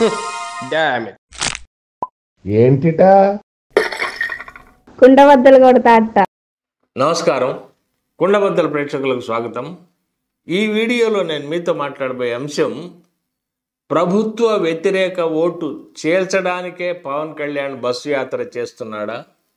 dam ఏంటిటా కుండబద్దలు కొడతా అట్ట నమస్కారం కుండబద్దల ప్రేక్షకులకు స్వాగతం ఈ వీడియోలో నేను మీతో మాట్లాడబోయే అంశం ప్రభుత్వ వ్యతిరేక ఓటు చేల్చడానికే పవన్ కళ్యాణ్ బస్సు యాత్ర చేస్తున్నాడా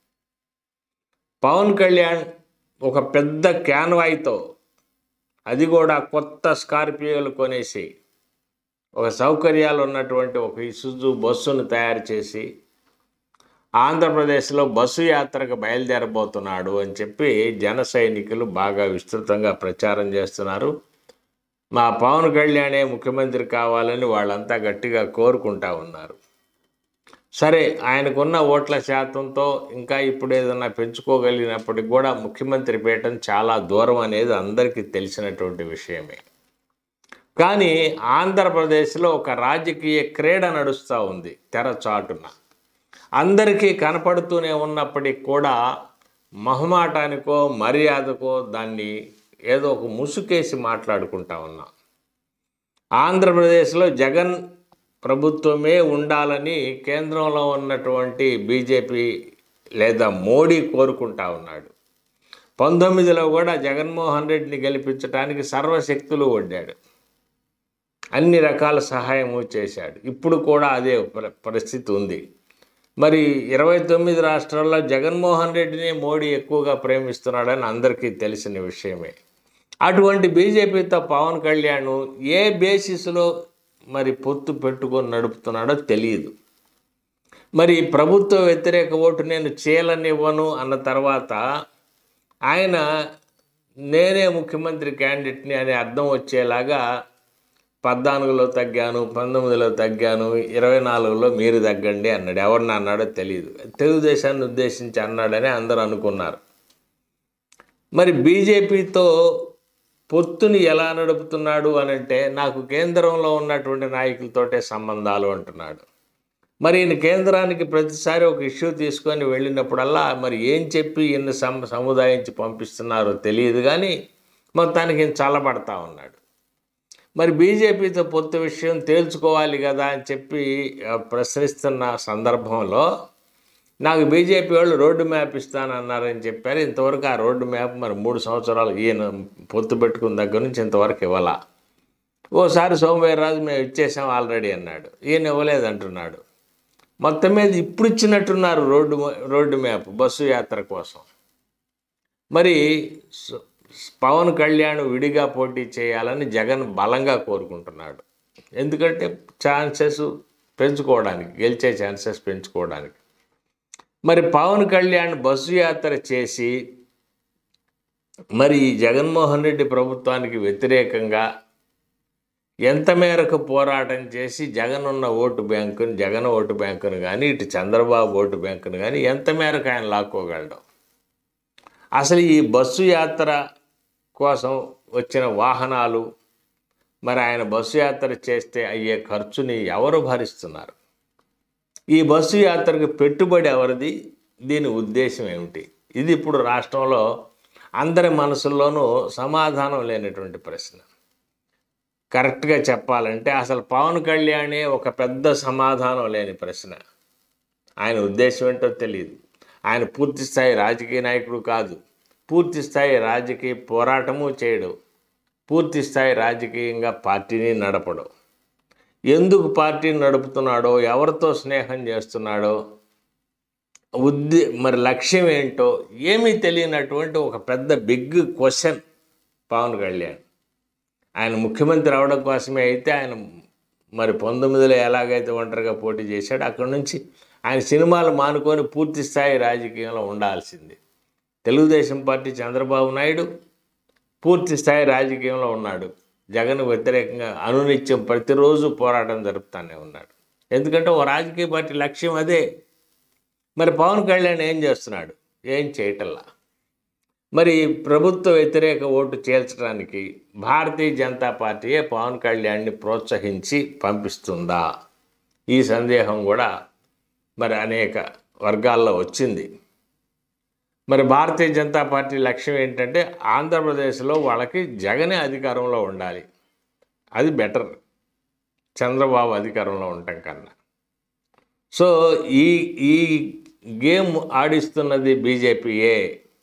పవన్ కళ్యాణ్ ఒక పెద్ద క్యాన్వాయ్తో అది కూడా కొత్త స్కార్పియోలు కొనేసి ఒక సౌకర్యాలు ఉన్నటువంటి ఒక ఇసుజు బస్సును తయారు చేసి ఆంధ్రప్రదేశ్లో బస్సు యాత్రకు బయలుదేరబోతున్నాడు అని చెప్పి జన సైనికులు బాగా విస్తృతంగా ప్రచారం చేస్తున్నారు మా పవన్ కళ్యాణే ముఖ్యమంత్రి కావాలని వాళ్ళంతా గట్టిగా కోరుకుంటా ఉన్నారు సరే ఆయనకున్న ఓట్ల శాతంతో ఇంకా ఇప్పుడు ఏదన్నా పెంచుకోగలిగినప్పటికి కూడా ముఖ్యమంత్రి పీఠం చాలా దూరం అనేది అందరికీ తెలిసినటువంటి విషయమే కానీ ఆంధ్రప్రదేశ్లో ఒక రాజకీయ క్రీడ నడుస్తూ ఉంది తెర చాటున అందరికీ కనపడుతూనే ఉన్నప్పటికి కూడా మొహమాటానికో మర్యాదకో దాన్ని ఏదో ఒక ముసుకేసి మాట్లాడుకుంటా ఉన్నాం ఆంధ్రప్రదేశ్లో జగన్ ప్రభుత్వమే ఉండాలని కేంద్రంలో ఉన్నటువంటి బీజేపీ లేదా మోడీ కోరుకుంటా ఉన్నాడు పంతొమ్మిదిలో కూడా జగన్మోహన్ రెడ్డిని గెలిపించడానికి సర్వశక్తులు ఒడ్డాడు అన్ని రకాల సహాయము చేశాడు ఇప్పుడు కూడా అదే పరి- పరిస్థితి ఉంది మరి ఇరవై తొమ్మిది రాష్ట్రాల్లో జగన్మోహన్ రెడ్డిని మోడీ ఎక్కువగా ప్రేమిస్తున్నాడని అందరికీ తెలిసిన విషయమే అటువంటి బీజేపీతో పవన్ కళ్యాణ్ ఏ బేసిస్లో మరి పొత్తు పెట్టుకొని నడుపుతున్నాడో తెలియదు మరి ప్రభుత్వ వ్యతిరేక ఓటు నేను చేయలనివ్వను అన్న తర్వాత ఆయన నేనే ముఖ్యమంత్రి క్యాండిడేట్ని అనే అర్థం వచ్చేలాగా పద్నాలుగులో తగ్గాను పంతొమ్మిదిలో తగ్గాను ఇరవై నాలుగులో మీరు తగ్గండి అన్నాడు ఎవరిని అన్నాడో తెలియదు తెలుగుదేశాన్ని ఉద్దేశించి అన్నాడని అందరూ అనుకున్నారు మరి బీజేపీతో పొత్తుని ఎలా నడుపుతున్నాడు అని అంటే నాకు కేంద్రంలో ఉన్నటువంటి నాయకులతోటే సంబంధాలు అంటున్నాడు మరి ఈయన కేంద్రానికి ప్రతిసారి ఒక ఇష్యూ తీసుకొని వెళ్ళినప్పుడల్లా మరి ఏం చెప్పి ఈయన సమ సముదాయించి పంపిస్తున్నారో తెలియదు కానీ మొత్తానికి ఈయన చల్లబడతా ఉన్నాడు మరి బీజేపీతో పొత్తు విషయం తేల్చుకోవాలి కదా అని చెప్పి ఆ, ప్రశ్నిస్తున్న సందర్భంలో నాకు బీజేపీ వాళ్ళు రోడ్డు మ్యాప్ ఇస్తానన్నారని చెప్పారు ఇంతవరకు ఆ రోడ్డు మ్యాప్ మరి మూడు సంవత్సరాలు ఈయన పొత్తు పెట్టుకున్న దగ్గర నుంచి ఇంతవరకు ఇవ్వాల ఓసారి సోమవీర్రాజు మేము ఇచ్చేసాం ఆల్రెడీ అన్నాడు ఈయన ఇవ్వలేదంటున్నాడు మొత్తం మీద ఇప్పుడు ఇచ్చినట్టున్నారు రోడ్డు రోడ్డు మ్యాప్ బస్సు యాత్ర కోసం మరి స- పవన్ కళ్యాణ్ విడిగా పోటీ చేయాలని జగన్ బలంగా కోరుకుంటున్నాడు ఎందుకంటే ఛాన్సెస్ పెంచుకోవడానికి గెలిచే ఛాన్సెస్ పెంచుకోవడానికి మరి పవన్ కళ్యాణ్ బస్సు యాత్ర చేసి మరి ఈ జగన్మోహన్ రెడ్డి ప్రభుత్వానికి వ్యతిరేకంగా ఎంత మేరకు పోరాటం చేసి జగన్ ఉన్న ఓటు బ్యాంకుని జగన్ ఓటు బ్యాంకును కానీ ఇటు చంద్రబాబు ఓటు బ్యాంకును కానీ ఎంత మేరకు ఆయన లాక్కోగలడు అసలు ఈ బస్సు యాత్ర కోసం వచ్చిన వాహనాలు మరి ఆయన బస్సు యాత్ర చేస్తే అయ్యే ఖర్చుని ఎవరు భరిస్తున్నారు ఈ బస్సు యాత్రకు పెట్టుబడి ఎవరిది దీని ఉద్దేశం ఏమిటి ఇది ఇప్పుడు రాష్ట్రంలో అందరి మనసుల్లోనూ సమాధానం లేనటువంటి ప్రశ్న కరెక్ట్గా చెప్పాలంటే అసలు పవన్ కళ్యాణే ఒక పెద్ద సమాధానం లేని ప్రశ్న ఆయన ఉద్దేశం ఏంటో తెలియదు ఆయన పూర్తి స్థాయి రాజకీయ నాయకుడు కాదు పూర్తి స్థాయి రాజకీయ పోరాటము చేయడు పూర్తి స్థాయి రాజకీయంగా పార్టీని నడపడు ఎందుకు పార్టీని నడుపుతున్నాడో ఎవరితో స్నేహం చేస్తున్నాడో ఉద్దే మరి లక్ష్యం ఏంటో ఏమీ తెలియనటువంటి ఒక పెద్ద బిగ్ క్వశ్చన్ పవన్ కళ్యాణ్ ఆయన ముఖ్యమంత్రి అవడం కోసమే అయితే ఆయన మరి పంతొమ్మిదిలో ఎలాగైతే ఒంటరిగా పోటీ చేశాడో అక్కడి నుంచి ఆయన సినిమాలు మానుకొని పూర్తి స్థాయి రాజకీయంలో ఉండాల్సింది తెలుగుదేశం పార్టీ చంద్రబాబు నాయుడు పూర్తి స్థాయి రాజకీయంలో ఉన్నాడు జగన్ వ్యతిరేకంగా అనునిత్యం ప్రతిరోజు పోరాటం జరుపుతానే ఉన్నాడు ఎందుకంటే ఓ రాజకీయ పార్టీ లక్ష్యం అదే మరి పవన్ కళ్యాణ్ ఏం చేస్తున్నాడు ఏం చేయటల్లా మరి ప్రభుత్వ వ్యతిరేక ఓటు చేల్చడానికి భారతీయ జనతా పార్టీయే పవన్ కళ్యాణ్ని ప్రోత్సహించి పంపిస్తుందా ఈ సందేహం కూడా మరి అనేక వర్గాల్లో వచ్చింది మరి భారతీయ జనతా పార్టీ లక్ష్యం ఏంటంటే ఆంధ్రప్రదేశ్లో వాళ్ళకి జగనే అధికారంలో ఉండాలి అది బెటర్ చంద్రబాబు అధికారంలో ఉండటం కన్నా సో ఈ ఈ గేమ్ ఆడిస్తున్నది బీజేపీయే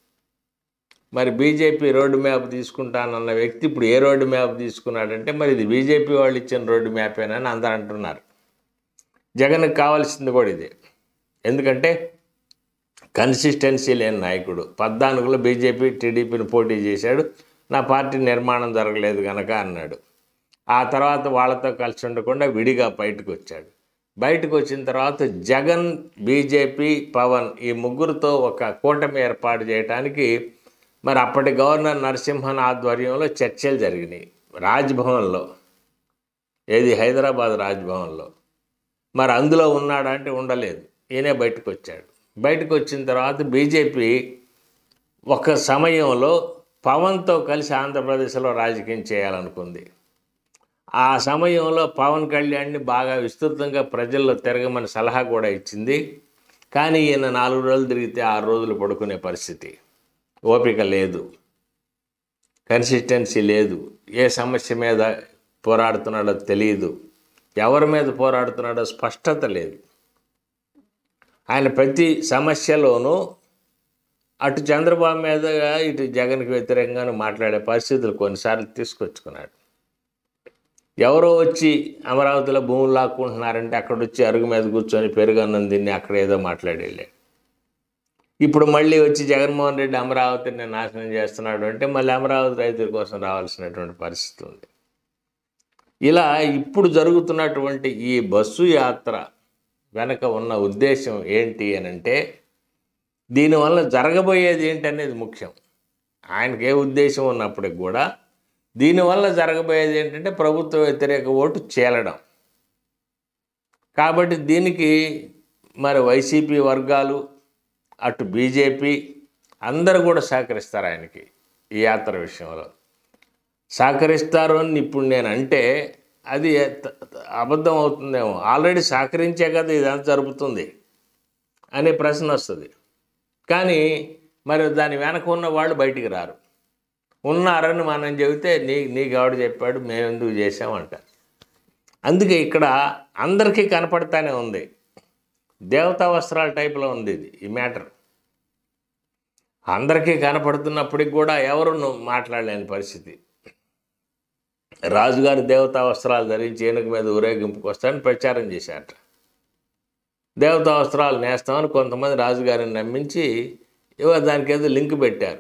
మరి బీజేపీ రోడ్డు మ్యాప్ తీసుకుంటానన్న వ్యక్తి ఇప్పుడు ఏ రోడ్డు మ్యాప్ తీసుకున్నాడంటే మరి ఇది బీజేపీ వాళ్ళు ఇచ్చిన రోడ్డు మ్యాపేనని అందరూ అంటున్నారు జగన్కి కావాల్సింది కూడా ఇదే ఎందుకంటే కన్సిస్టెన్సీ లేని నాయకుడు పద్నాలుగులో బీజేపీ టీడీపీని పోటీ చేశాడు నా పార్టీ నిర్మాణం జరగలేదు కనుక అన్నాడు ఆ తర్వాత వాళ్ళతో కలిసి ఉండకుండా విడిగా బయటకు వచ్చాడు బయటకు వచ్చిన తర్వాత జగన్ బీజేపీ పవన్ ఈ ముగ్గురుతో ఒక కూటమి ఏర్పాటు చేయడానికి మరి అప్పటి గవర్నర్ నరసింహన్ ఆధ్వర్యంలో చర్చలు జరిగినాయి రాజ్భవన్లో ఏది హైదరాబాద్ రాజ్భవన్లో మరి అందులో ఉన్నాడా అంటే ఉండలేదు ఈయనే బయటకు వచ్చాడు బయటకు వచ్చిన తర్వాత బీజేపీ ఒక సమయంలో పవన్తో కలిసి ఆంధ్రప్రదేశ్లో రాజకీయం చేయాలనుకుంది ఆ సమయంలో పవన్ కళ్యాణ్ని బాగా విస్తృతంగా ప్రజల్లో తిరగమని సలహా కూడా ఇచ్చింది కానీ ఈయన నాలుగు రోజులు తిరిగితే ఆరు రోజులు పడుకునే పరిస్థితి ఓపిక లేదు కన్సిస్టెన్సీ లేదు ఏ సమస్య మీద పోరాడుతున్నాడో తెలియదు ఎవరి మీద పోరాడుతున్నాడో స్పష్టత లేదు ఆయన ప్రతి సమస్యలోనూ అటు చంద్రబాబు మీదగా ఇటు జగన్కి వ్యతిరేకంగాను మాట్లాడే పరిస్థితులు కొన్నిసార్లు తీసుకొచ్చుకున్నాడు ఎవరో వచ్చి అమరావతిలో భూములు లాక్కుంటున్నారంటే అక్కడ వచ్చి అరుగు మీద కూర్చొని పెరుగన్నం తిని అక్కడ ఏదో మాట్లాడేళ్ళాడు ఇప్పుడు మళ్ళీ వచ్చి జగన్మోహన్ రెడ్డి అమరావతిని నాశనం చేస్తున్నాడు అంటే మళ్ళీ అమరావతి రైతుల కోసం రావాల్సినటువంటి పరిస్థితి ఉంది ఇలా ఇప్పుడు జరుగుతున్నటువంటి ఈ బస్సు యాత్ర వెనక ఉన్న ఉద్దేశం ఏంటి అని అంటే దీనివల్ల జరగబోయేది ఏంటనేది ముఖ్యం ఆయనకి ఏ ఉద్దేశం ఉన్నప్పటికి కూడా దీనివల్ల జరగబోయేది ఏంటంటే ప్రభుత్వ వ్యతిరేక ఓటు చేలడం కాబట్టి దీనికి మరి వైసీపీ వర్గాలు అటు బీజేపీ అందరూ కూడా సహకరిస్తారు ఆయనకి ఈ యాత్ర విషయంలో సహకరిస్తారు అని ఇప్పుడు నేను అంటే అది త- త- అబద్ధం అవుతుందేమో ఆల్రెడీ సహకరించే కదా ఇదంతా జరుగుతుంది అనే ప్రశ్న వస్తుంది కానీ మరి దాని వెనక ఉన్న వాళ్ళు బయటికి రారు ఉన్నారని మనం చెబితే నీ నీకు ఎవడు చెప్పాడు మేము ఎందుకు చేసామంటారు అందుకే ఇక్కడ అందరికీ కనపడతానే ఉంది దేవతా వస్త్రాల టైప్లో ఉంది ఇది ఈ మ్యాటర్ అందరికీ కనపడుతున్నప్పటికి కూడా ఎవరు మాట్లాడలేని పరిస్థితి రాజుగారి దేవతా వస్త్రాలు ధరించి ఏనుగు మీద ఊరేగింపుకు వస్తారని ప్రచారం చేశారట దేవతా వస్త్రాలు నేస్తామని కొంతమంది రాజుగారిని నమ్మించి ఇవ దానికి ఏదో లింక్ పెట్టారు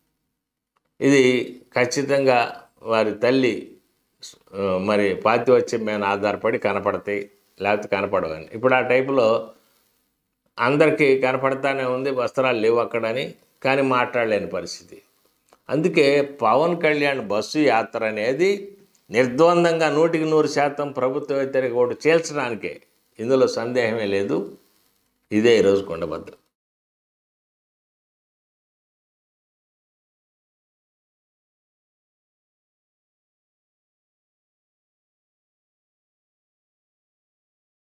ఇది ఖచ్చితంగా వారి తల్లి ఆ, మరి పాతివత్యం మీద ఆధారపడి కనపడతాయి లేకపోతే కనపడవని ఇప్పుడు ఆ టైపులో అందరికీ కనపడతానే ఉంది వస్త్రాలు లేవు అక్కడని కానీ మాట్లాడలేని పరిస్థితి అందుకే పవన్ కళ్యాణ్ బస్సు యాత్ర అనేది నిర్ద్వందంగా నూటికి నూరు శాతం ప్రభుత్వ వ్యతిరేక ఓటు చేల్చడానికే ఇందులో సందేహమే లేదు ఇదే ఈరోజు కొండభద్ర